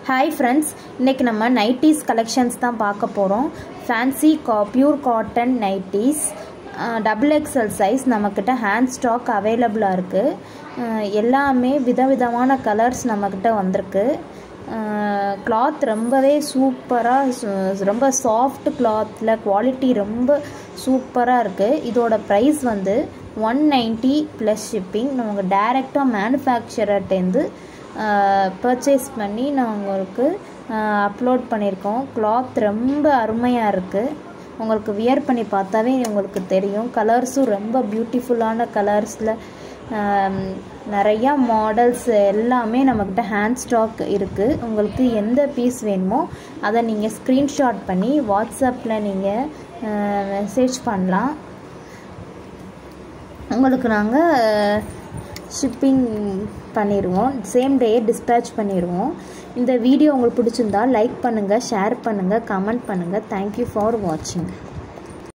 hi friends இன்றைக்கி நம்ம nighties collections தான் பார்க்க போகிறோம் ஃபேன்சி கா pure cotton nighties double XL size நம்மக்கிட்ட ஹேண்ட் ஸ்டாக் அவைலபிளாக இருக்குது எல்லாமே விதவிதமான கலர்ஸ் நம்மக்கிட்ட வந்திருக்கு கிளாத் ரொம்பவே சூப்பராக ரொம்ப சாஃப்ட் கிளாத்தில் குவாலிட்டி ரொம்ப சூப்பராக இருக்குது இதோட ப்ரைஸ் வந்து ஒன் நைன்ட்டி ப்ளஸ் ஷிப்பிங் நமக்கு டைரெக்டாக மேனுஃபேக்சரர்ட்டேருந்து பர்ச்சேஸ் பண்ணி நான் உங்களுக்கு அப்லோட் பண்ணியிருக்கோம் கிளாத் ரொம்ப அருமையாக இருக்குது உங்களுக்கு வியர் பண்ணி பார்த்தாவே உங்களுக்கு தெரியும் கலர்ஸும் ரொம்ப பியூட்டிஃபுல்லான கலர்ஸில் நிறையா மாடல்ஸ் எல்லாமே நம்மக்கிட்ட ஹேண்ட் ஸ்டாக் இருக்குது உங்களுக்கு எந்த பீஸ் வேணுமோ அதை நீங்கள் ஸ்க்ரீன்ஷாட் பண்ணி வாட்ஸ்அப்பில் நீங்கள் மெசேஜ் பண்ணலாம் உங்களுக்கு நாங்கள் ஷிப்பிங் பண்ணிடுவோம் சேம் டே டிஸ்பேச் பண்ணிடுவோம் இந்த வீடியோ உங்களுக்கு பிடிச்சிருந்தா லைக் பண்ணுங்கள் ஷேர் பண்ணுங்கள் கமெண்ட் பண்ணுங்கள் தேங்க்யூ ஃபார் வாட்சிங்